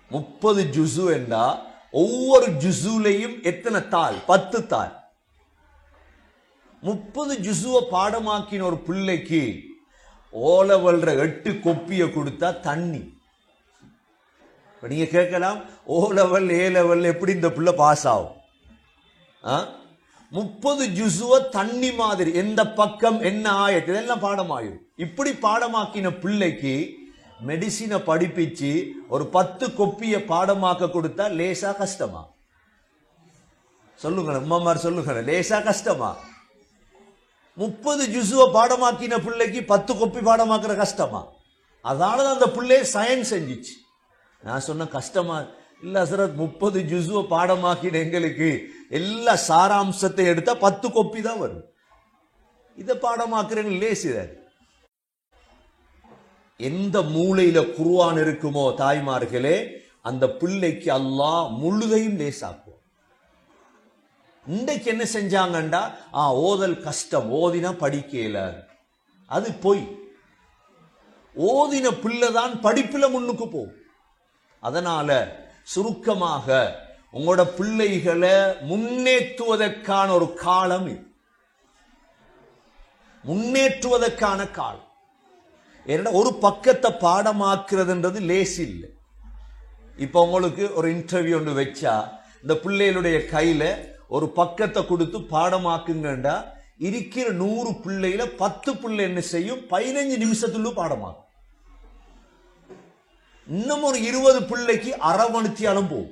முப்பது ஜுசு என்றா ஒவ்வொரு ஜுசுலையும் எத்தனை தாள் பத்து தாள் முப்பது ஜுசுவ பாடமாக்கின ஒரு பிள்ளைக்கு ஓலவல்ற எட்டு கொப்பிய கொடுத்தா தண்ணி இப்ப நீங்க கேட்கலாம் ஓ லெவல் ஏ லெவல் எப்படி இந்த பிள்ளை பாஸ் ஆகும் ஆ? முப்பது ஜுசுவ தண்ணி மாதிரி எந்த பக்கம் என்ன ஆயத்து இதெல்லாம் பாடமாயிரும் இப்படி பாடமாக்கின பிள்ளைக்கு மெடிசினை படிப்பிச்சு ஒரு பத்து கொப்பிய பாடமாக்க கொடுத்தா லேசா கஷ்டமா சொல்லுங்க அம்மாமார் சொல்லுங்க லேசா கஷ்டமா முப்பது ஜுசுவ பாடமாக்கின பிள்ளைக்கு பத்து கொப்பி பாடமாக்குற கஷ்டமா அதனால தான் அந்த பிள்ளை சயின்ஸ் செஞ்சிச்சு நான் சொன்ன கஷ்டமா இல்ல ஹசரத் முப்பது ஜுசுவ பாடமாக்கின எங்களுக்கு எல்லா சாராம்சத்தை எடுத்தா பத்து கொப்பி தான் வரும் இதை பாடமாக்குறேன்னு லேசிதார் எந்த மூலையில குருவான் இருக்குமோ தாய்மார்களே அந்த பிள்ளைக்கு அல்லாஹ் முழுதையும் லேசாக்குவோம் இன்றைக்கு என்ன செஞ்சாங்கண்டா ஆ ஓதல் கஷ்டம் ஓதினா படிக்கல அது பொய் ஓதின பிள்ளை தான் படிப்புல முன்னுக்கு போகும் அதனால சுருக்கமாக உங்களோட பிள்ளைகளை முன்னேற்றுவதற்கான ஒரு காலம் இது முன்னேற்றுவதற்கான காலம் ஏன்னா ஒரு பக்கத்தை பாடமாக்குறதுன்றது லேசி இல்லை இப்போ உங்களுக்கு ஒரு இன்டர்வியூ ஒன்று வச்சா இந்த பிள்ளைகளுடைய கையில ஒரு பக்கத்தை கொடுத்து பாடமாக்குங்கண்டா இருக்கிற நூறு பிள்ளையில பத்து பிள்ளை என்ன செய்யும் பதினஞ்சு நிமிஷத்துள்ள பாடமாக்கும் இன்னும் ஒரு இருபது பிள்ளைக்கு அரவணைத்தியாலும் போகும்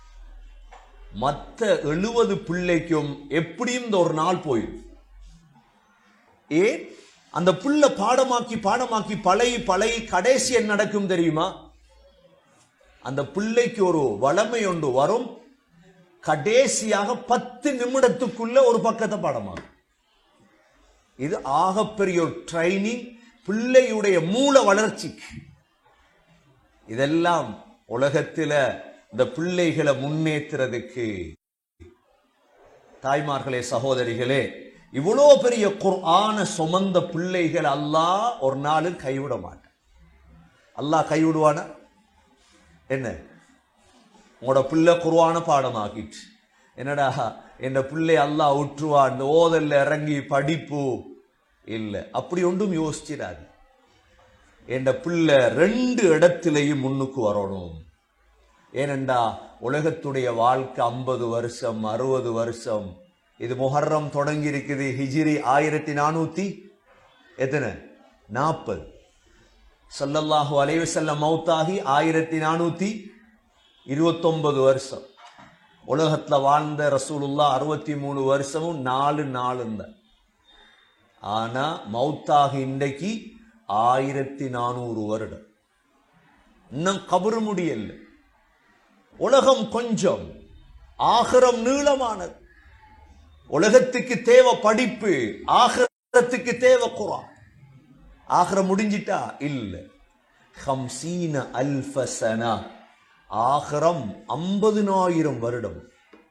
மற்ற எழுபது பிள்ளைக்கும் எப்படியும் இந்த ஒரு நாள் போயிடும் ஏன் அந்த புள்ள பாடமாக்கி பாடமாக்கி பழகி பழகி கடைசி என்ன நடக்கும் தெரியுமா அந்த பிள்ளைக்கு ஒரு வளமை ஒன்று வரும் கடைசியாக பத்து நிமிடத்துக்குள்ள ஒரு பக்கத்தை பாடமாகும் இது ஆகப்பெரிய ஒரு ட்ரைனிங் பிள்ளையுடைய மூல வளர்ச்சிக்கு இதெல்லாம் உலகத்தில இந்த பிள்ளைகளை முன்னேற்றுறதுக்கு தாய்மார்களே சகோதரிகளே இவ்வளோ பெரிய குர்ஆன சுமந்த பிள்ளைகள் அல்லாஹ் ஒரு நாளும் கைவிட மாட்டான் அல்லாஹ் கைவிடுவானா என்ன உங்களோட பிள்ளை குர்ஆன பாடமாக்கிட்டு என்னடா என் பிள்ளை அல்லாஹ் விட்டுருவான் இந்த ஓதல்ல இறங்கி படிப்பு இல்லை அப்படி ஒன்றும் யோசிச்சிடாது என் பிள்ளை ரெண்டு இடத்திலையும் முன்னுக்கு வரணும் ஏனெண்டா உலகத்துடைய வாழ்க்கை ஐம்பது வருஷம் அறுபது வருஷம் இது முஹர்ரம் தொடங்கி இருக்குது ஹிஜிரி ஆயிரத்தி நானூத்தி எத்தனை நாற்பது சல்லல்லாஹு அலைவசல்லம் மௌத்தாகி ஆயிரத்தி நானூத்தி இருபத்தொன்பது வருஷம் உலகத்துல வாழ்ந்த ரசூலுல்லா அறுபத்தி மூணு வருஷமும் நாலு நாளுங்க ஆனா மௌத்தாகி இன்றைக்கு ஆயிரத்தி நானூறு வருடம் இன்னும் கபரு முடியல உலகம் கொஞ்சம் ஆகரம் நீளமானது உலகத்துக்கு தேவை படிப்பு ஆகரத்துக்கு தேவை குரான் ஆகரம் முடிஞ்சிட்டா இல்ல ஹம்சீன அல்ஃபசனா ஆகரம் ஐம்பதினாயிரம் வருடம்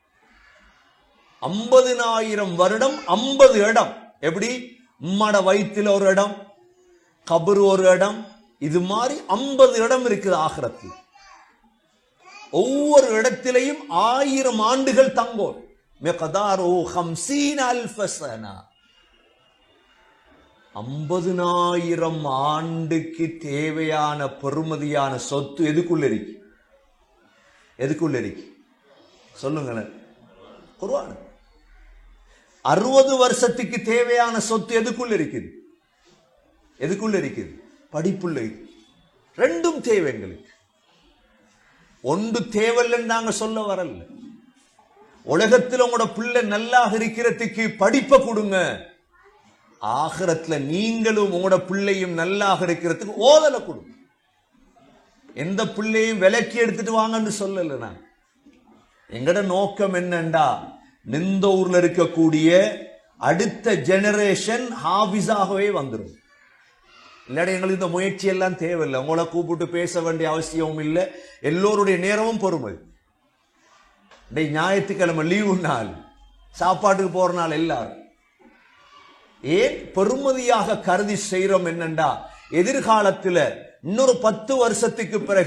ஐம்பதினாயிரம் வருடம் ஐம்பது இடம் எப்படி உம்மட வயிற்றுல ஒரு இடம் கபரு ஒரு இடம் இது மாதிரி ஐம்பது இடம் இருக்குது ஆகரத்தில் ஒவ்வொரு இடத்திலையும் ஆயிரம் ஆண்டுகள் தங்கோம் மிகதாரோ ஹம்சீன் அல்ஃபசனா ஐம்பதுனாயிரம் ஆண்டுக்கு தேவையான பெருமதியான சொத்து எதுக்குள்ள இருக்கு எதுக்குள்ள இருக்கு சொல்லுங்களேன் குர்ஆன் அறுபது வருஷத்துக்கு தேவையான சொத்து எதுக்குள்ள இருக்குது எதுக்குள்ள இருக்குது படிப்புள்ள இருக்கு. ரெண்டும் தேவை எங்களுக்கு ஒன்று தேவையில்லைன்னு நாங்க சொல்ல வரல உலகத்தில் உங்களோட பிள்ளை நல்லா இருக்கிறதுக்கு படிப்பை கொடுங்க ஆகிரத்துல நீங்களும் உங்களோட பிள்ளையும் நல்லாக இருக்கிறதுக்கு ஓதலை கொடுங்க எந்த பிள்ளையும் விலக்கி எடுத்துட்டு வாங்கன்னு சொல்லல நான் எங்கட நோக்கம் என்னண்டா நிந்தூர்ல இருக்கக்கூடிய அடுத்த ஜெனரேஷன் ஹாபிஸாகவே வந்துடும் இல்லாட்டி எங்களுக்கு இந்த முயற்சி எல்லாம் தேவையில்லை உங்களை கூப்பிட்டு பேச வேண்டிய அவசியமும் இல்லை எல்லோருடைய நேரமும் பொறுமை டேய் ஞாயிற்றுக்கிழமை லீவு நாள் சாப்பாட்டுக்கு போற நாள் எல்லாரும் ஏன் பெருமதியாக கருதி செய்யறோம் என்னண்டா எதிர்காலத்துல இன்னொரு பத்து வருஷத்துக்கு பிறகு